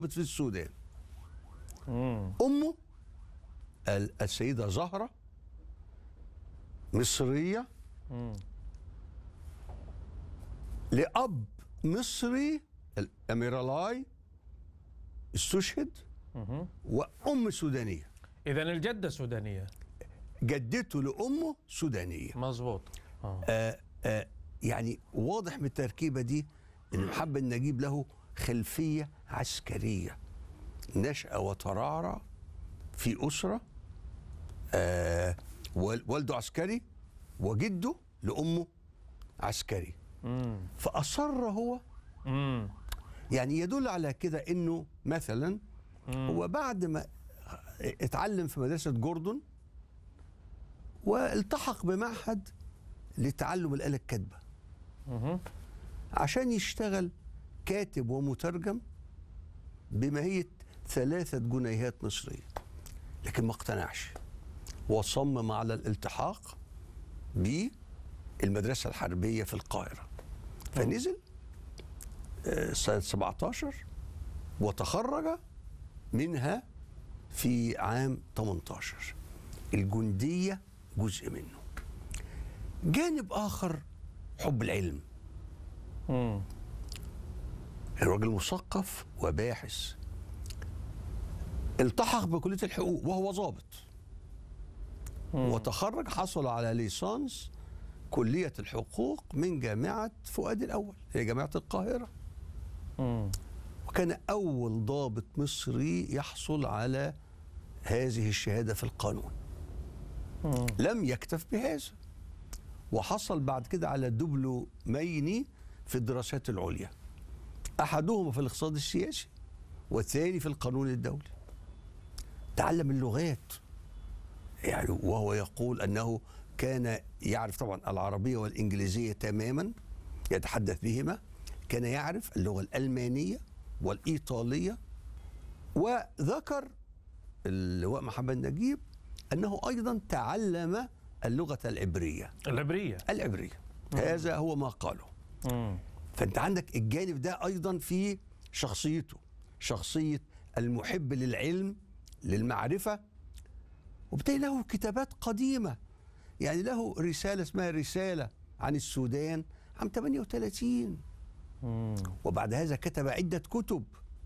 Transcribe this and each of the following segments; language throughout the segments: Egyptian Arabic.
في السودان مم. امه ال- السيده زهره مصريه مم. لاب مصري الاميرالاي استشهد مهم. وام سودانيه اذا الجده سودانيه جدته لامه سودانيه مظبوط آه. آه آه يعني واضح من التركيبه دي ان محمد نجيب له خلفيه عسكريه نشأ وترعرع في اسره آه وال- والده عسكري وجده لامه عسكري مم. فاصر هو مم. يعني يدل على كده انه مثلا هو بعد ما اتعلم في مدرسه جوردون والتحق بمعهد لتعلم الاله الكاتبه مهم. عشان يشتغل كاتب ومترجم بماهيه ثلاثه جنيهات مصريه لكن ما اقتنعش وصمم على الالتحاق بالمدرسه الحربيه في القاهره فنزل آه، سنه 17 وتخرج منها في عام 18 الجنديه جزء منه جانب اخر حب العلم مم. الراجل مثقف وباحث التحق بكلية الحقوق وهو ضابط وتخرج حصل على ليسانس كلية الحقوق من جامعة فؤاد الأول هي جامعة القاهرة مم. وكان أول ضابط مصري يحصل على هذه الشهادة في القانون مم. لم يكتف بهذا وحصل بعد كده على دبلومين في الدراسات العليا احدهما في الاقتصاد السياسي والثاني في القانون الدولي تعلم اللغات يعني وهو يقول انه كان يعرف طبعا العربيه والانجليزيه تماما يتحدث بهما كان يعرف اللغه الالمانيه والايطاليه وذكر اللواء محمد نجيب انه ايضا تعلم اللغه العبريه العبريه العبريه هذا هو ما قاله مم. فانت عندك الجانب ده ايضا في شخصيته شخصيه المحب للعلم للمعرفه وبالتالي له كتابات قديمه يعني له رساله اسمها رساله عن السودان عام 38 مم. وبعد هذا كتب عدة كتب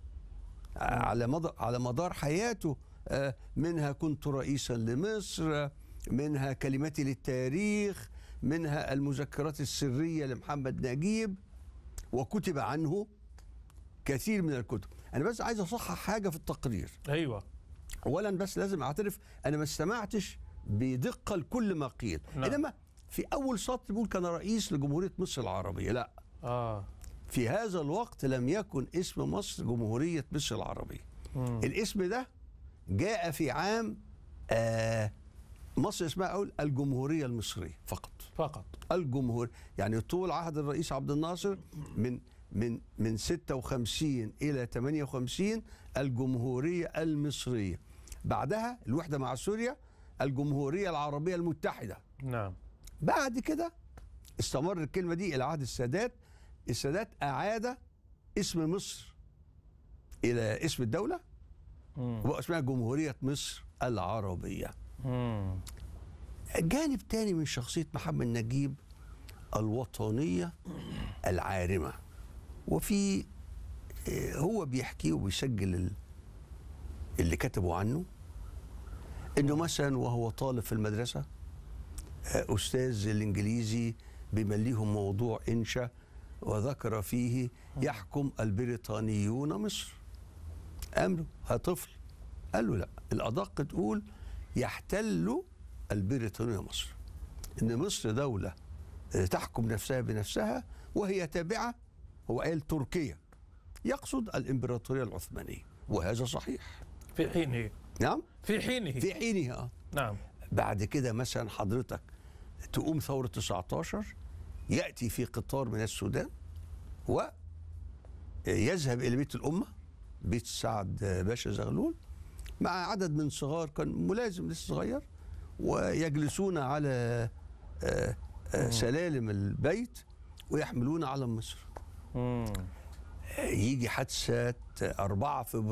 على مدار على مدار حياته آه، منها كنت رئيسا لمصر منها كلماتي للتاريخ منها المذكرات السرية لمحمد نجيب وكتب عنه كثير من الكتب أنا بس عايز أصحح حاجة في التقرير ايوه اولا بس لازم اعترف انا ما استمعتش بدقه لكل ما قيل نعم. انما في اول سطر بيقول كان رئيس لجمهوريه مصر العربيه لا اه في هذا الوقت لم يكن اسم مصر جمهورية مصر العربية مم. الاسم ده جاء في عام آه مصر اسمها أقول الجمهورية المصرية فقط فقط الجمهور يعني طول عهد الرئيس عبد الناصر من من من 56 إلى 58 الجمهورية المصرية بعدها الوحدة مع سوريا الجمهورية العربية المتحدة نعم بعد كده استمر الكلمة دي إلى عهد السادات السادات أعاد اسم مصر إلى اسم الدولة مم. وبقى اسمها جمهورية مصر العربية مم. جانب تاني من شخصية محمد نجيب الوطنية العارمة وفي آه، هو بيحكي وبيسجل ال- اللي كتبوا عنه انه مثلا وهو طالب في المدرسة آه، استاذ الانجليزي بيمليهم موضوع انشا وذكر فيه يحكم البريطانيون مصر قام له ها طفل قال له لا الادق تقول يحتل البريطانيون مصر ان مصر دوله آه، تحكم نفسها بنفسها وهي تابعه هو قال تركيا يقصد الامبراطوريه العثمانيه وهذا صحيح في حينه نعم في حينه في حينها نعم بعد كده مثلا حضرتك تقوم ثورة 19 يأتي في قطار من السودان ويذهب إلى بيت الأمة بيت سعد باشا زغلول مع عدد من صغار كان ملازم لسه صغير ويجلسون على آه، آه، سلالم البيت ويحملون علم مصر مم. يجي حادثة 4 فبراير